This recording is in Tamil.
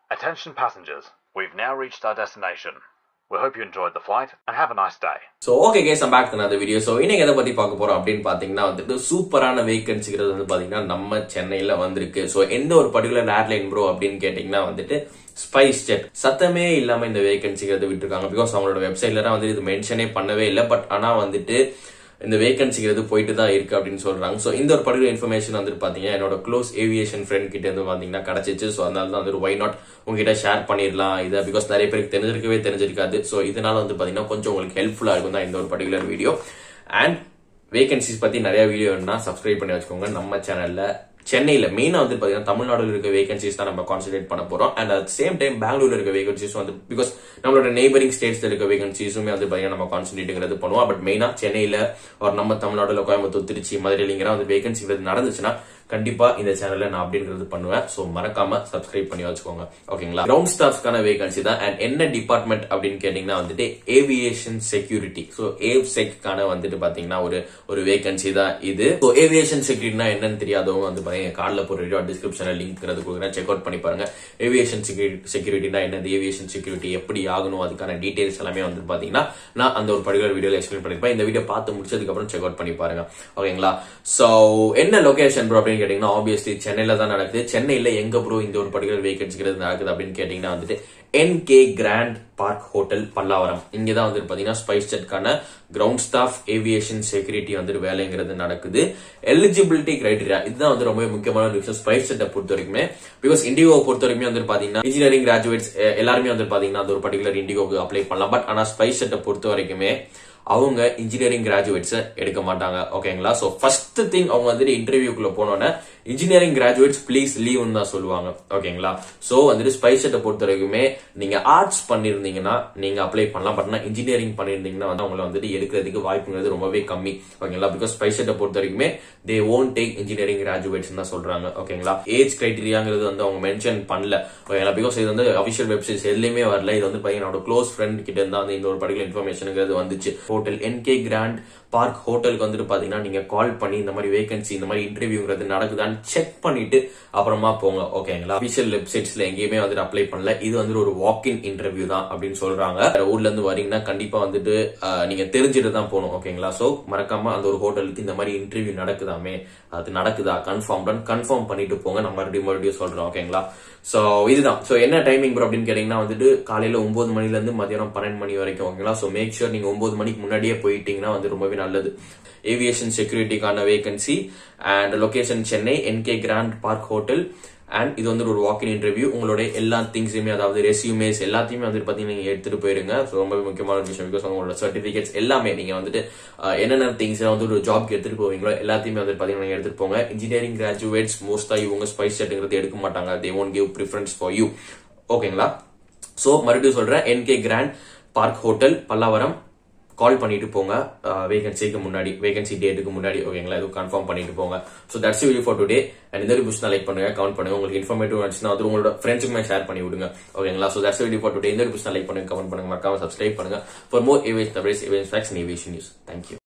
Attention passengers, we've now reached our destination. We hope you enjoyed the flight and have a nice day. So okay guys I'm back to another video so இன்னைக்கு எதை பத்தி பார்க்க போறோம் அப்படின்னு பாத்தீங்கன்னா வந்துட்டு சூப்பரான வேகன்சிங்கிறது வந்து பாத்தீங்கன்னா நம்ம சென்னையில வந்திருக்கு ஸோ எந்த ஒரு பர்டிகுலர் ஏர்லைன் ப்ரோ அப்படின்னு கேட்டீங்கன்னா வந்துட்டு ஸ்பைஸ் ஜெட் சத்தமே இல்லாம இந்த வேகன்சிங்கிறது விட்டுருக்காங்க பிகாஸ் அவங்களோட வெப்சைட்ல தான் வந்து இது மென்ஷனே பண்ணவே இல்லை பட் ஆனா வந்துட்டு இந்த வேகன்சிங்கிறது போயிட்டு தான் இருக்கு அப்படின்னு சொல்றாங்க ஸோ இந்த ஒரு பர்டிகுலர் இன்ஃபர்மேஷன் வந்துட்டு பாத்தீங்கன்னா என்னோட க்ளோஸ் ஏவியேஷன் ஃப்ரெண்ட் கிட்ட இருந்து பாத்தீங்கன்னா கிடைச்சிச்சு ஸோ அதனால தான் வந்து ஒய் நாட் உங்ககிட்ட ஷேர் பண்ணிடலாம் இதை பிகாஸ் நிறைய பேருக்கு தெரிஞ்சிருக்கவே தெரிஞ்சிருக்காது ஸோ இதனால வந்து பாத்தீங்கன்னா கொஞ்சம் உங்களுக்கு ஹெல்ப்ஃபுல்லா இருக்கும் தான் இந்த ஒரு பர்டிகுலர் வீடியோ அண்ட் வேகன்சிஸ் பத்தி நிறைய வீடியோ வேணும்னா சப்ஸ்கிரைப் பண்ணி வச்சுக்கோங்க நம்ம சேனல்ல சென்னையில மெயினா வந்து பாத்தீங்கன்னா தமிழ்நாடுல இருக்க வேகன்சிஸ் தான் நம்ம கான்சென்ட்ரேட் பண்ண போறோம் அண்ட் அட் சேம் டைம் பெங்களூர்ல இருக்க வேகன்சிஸ் வந்து பிகாஸ் நம்மளோட நெய்பரிங் ஸ்டேட்ஸ்ல இருக்க வேகன்சிஸுமே வந்து பாத்தீங்கன்னா நம்ம கான்சென்ட்ரேட்ங்கிறது பண்ணுவோம் பட் மெயினா சென்னையில ஒரு நம்ம தமிழ்நாடுல கோயம்புத்தூர் திருச்சி மதுரையிலிங்கிற வந்து வேகன்சி நடந்துச்சுன்னா கண்டிப்பா இந்த சேனல்ல நான் அப்படிங்கிறது பண்ணுவேன் சோ மறக்காம சப்ஸ்கிரைப் பண்ணி வச்சுக்கோங்க ஓகேங்களா கிரவுண்ட் ஸ்டாஃப்ஸ்க்கான வேகன்சி தான் அண்ட் என்ன டிபார்ட்மெண்ட் அப்படின்னு கேட்டீங்கன்னா வந்துட்டு ஏவியேஷன் செக்யூரிட்டி சோ ஏவ் செக்கான வந்துட்டு பாத்தீங்கன்னா ஒரு ஒரு வேகன்சி தான் இது ஸோ ஏவியேஷன் செக்யூரிட்டினா என்னன்னு தெரியாதவங்க வந்து பாத்தீங்க கார்டில் போற வீடியோ டிஸ்கிரிப்ஷன்ல லிங்க் கொடுக்குறேன் செக் அவுட் பண்ணி பாருங்க ஏவியேஷன் செக்யூரிட்டினா என்னது ஏவியேஷன் செக்யூரிட்டி எப்படி ஆகணும் அதுக்கான டீடைல்ஸ் எல்லாமே வந்து பாத்தீங்கன்னா நான் அந்த ஒரு பர்டிகுலர் வீடியோல எக்ஸ்பிளைன் பண்ணிருப்பேன் இந்த வீடியோ பார்த்து முடிச்சதுக்கு அப்புறம் செக் அவுட் பண்ணி பாருங்க ஓகேங்களா சோ என்ன லொகேஷன் ப்ரோ அப்படின்னு கேட்டீங்கன்னா ஆப்வியஸ்லி சென்னையில தான் நடக்குது சென்னையில எங்க ப்ரோ இந்த ஒரு பர்டிகுலர் வேகன்சிங்கிறது நடக்குது அப்படின்னு கேட்டீங்கன்னா வந்துட்டு N K grand park hotel Pallavaram இங்க தான் வந்துட்டு பாத்தீங்கன்னா ஸ்பைஸ் ஜெட்கான கிரவுண்ட் ஸ்டாஃப் ஏவியேஷன் செக்யூரிட்டி வந்துட்டு வேலைங்கிறது நடக்குது எலிஜிபிலிட்டி கிரைடீரியா இதுதான் வந்து ரொம்ப முக்கியமான விஷயம் ஸ்பைஸ் ஜெட்டை பொறுத்த வரைக்குமே பிகாஸ் இண்டிகோ பொறுத்த வரைக்குமே வந்துட்டு பாத்தீங்கன்னா இன்ஜினியரிங் கிராஜுவேட்ஸ் எல்லாருமே வந்துட்டு பாத்தீங்கன்னா அந்த ஒரு பர்டிகுலர் இண்டிகோக்கு அப்ளை பண்ணலாம் பட் ஆனா ஸ்பைஸ் ஜெட்டை பொறுத்த வரைக்குமே அவங்க இன்ஜினியரிங் கிராஜுவேட்ஸ் எடுக்க மாட்டாங்க ஓகேங்களா சோ ஃபர்ஸ்ட் திங் அவங்க வந்துட்டு இன்டர்வியூக்குள்ள போனோன்னே இன்ஜினியரிங் கிராஜுவேட்ஸ் ப்ளீஸ் லீவ்னு தான் சொல்லுவாங்க ஓகேங்களா சோ வந்துட்டு ஸ்பைஸ் செட்டை பொறுத்த வரைக்குமே நீங்க ஆர்ட்ஸ் பண்ணிருந்தீங்கன்னா நீங்க அப்ளை பண்ணலாம் பட் ஆனா இன்ஜினியரிங் பண்ணிருந்தீங்கன்னா வந்து அவங்களை வந்துட்டு எடுக்கிறதுக்கு வாய்ப்புங்கிறது ரொம்பவே கம்மி ஓகேங்களா பிகாஸ் ஸ்பைஸ் செட்டை பொறுத்த வரைக்குமே they own take engineering graduates தான் சொல்றாங்க ஓகேங்களா ஏஜ் கிரைடீரியாங்கிறது வந்து அவங்க மென்ஷன் பண்ணல ஓகேங்களா பிகாஸ் இது வந்து அபிஷியல் வெப்சைட்ஸ் எதுலையுமே வரல இது வந்து என்னோட க்ளோஸ் ஃப்ரெண்ட் கிட்ட இருந்தா வந்து இந்த ஒரு பர்டிகுலர் இன்ஃபர்மேஷனுங்கிறது வந்துச்சு ஹோட்டல் என்கே கிராண்ட் பார்க் ஹோட்டலுக்கு வந்துட்டு பாத்தீங்கன்னா நீங்க கால் பண்ணி இந்த மாதிரி வேகன்சி இந்த மாதிரி இன்டர்வியூங்கிறது நடக்குதான்னு செக் பண்ணிட்டு அப்புறமா போங்க ஓகேங்களா அபிஷியல் வெப்சைட்ஸ்ல எங்கேயுமே வந்துட்டு அப்ளை பண்ணல இது வந்துட்டு ஒரு வாக் இன் இன்டர்வியூ தான் அப்படின்னு சொல்றாங்க ஊர்ல இருந்து வரீங்கன்னா கண்டிப்பா வந்துட்டு நீங்க தெரிஞ்சுட்டு தான் போகணும் ஓகேங்களா சோ மறக்காம அந்த ஒரு ஹோட்டலுக்கு இந்த மாதிரி இன்டர்வியூ நடக்குதாமே அது நடக்குதா கன்ஃபார்ம் தான் கன்ஃபார்ம் பண்ணிட்டு போங்க நான் மறுபடியும் மறுபடியும் சொல்றேன் ஓகேங்களா சோ இதுதான் சோ என்ன டைமிங் ப்ரோ அப்படின்னு கேட்டீங்கன்னா வந்துட்டு காலையில ஒன்பது மணில இருந்து மதியானம் பன்னெண்டு மணி வரைக்கும் ஓகேங்களா சோ மேக் ஷூர் நீங்க ஒன்பது மணிக்கு முன்னாடியே போயிட்டீங்கன்னா வந்து ரொம்பவே நல்லது ஏவியேஷன் செக்யூரிட்டிக்கான vacancy and location Chennai N K grand park hotel and இது வந்து ஒரு வாக்கின் இன்டர்வியூ உங்களோட எல்லா திங்ஸுமே அதாவது ரெசியூமேஸ் எல்லாத்தையுமே வந்துட்டு பாத்தீங்கன்னா நீங்க எடுத்துட்டு போயிருங்க ரொம்ப முக்கியமான விஷயம் பிகாஸ் உங்களோட சர்டிபிகேட்ஸ் எல்லாமே நீங்க வந்துட்டு என்னென்ன திங்ஸ் வந்து ஒரு ஜாப்க்கு எடுத்துட்டு போவீங்களோ எல்லாத்தையுமே வந்துட்டு பாத்தீங்கன்னா நீங்க எடுத்துட்டு போங்க இன்ஜினியரிங் கிராஜுவேட்ஸ் மோஸ்டா இவங்க ஸ்பைஸ் செட்டுங்கிறது எடுக்க மாட்டாங்க they won't give preference for you ஓகேங்களா சோ மறுபடியும் சொல்றேன் N K grand park hotel Pallavaram call பண்ணிட்டு போங்க வேகன்சிக்கு முன்னாடி வேகன்சி டேட்டுக்கு முன்னாடி ஓகேங்களா இது கன்ஃபார்ம் பண்ணிட்டு போங்க so that's video for today and இந்த புஷ் லைக் பண்ணுங்க கவுண்ட் பண்ணுங்க உங்களுக்கு இன்ஃபர்மேட்டிவ் இருந்துச்சுன்னா அது உங்களோட ஃப்ரெண்ட்ஸுக்குமே ஷேர் பண்ணி விடுங்க ஓகேங்களா so that's video for today இந்த புஷ் லைக் பண்ணுங்க கமெண்ட் பண்ணுங்க மறக்காம சப்ஸ்கிரைப் பண்ணுங்க ஃபார் மோர் ஏவேஸ் தவரேஸ் ஏவேஸ் ஃபேக்ஸ் ஏவியேஷன் நியூஸ் தேங்க்யூ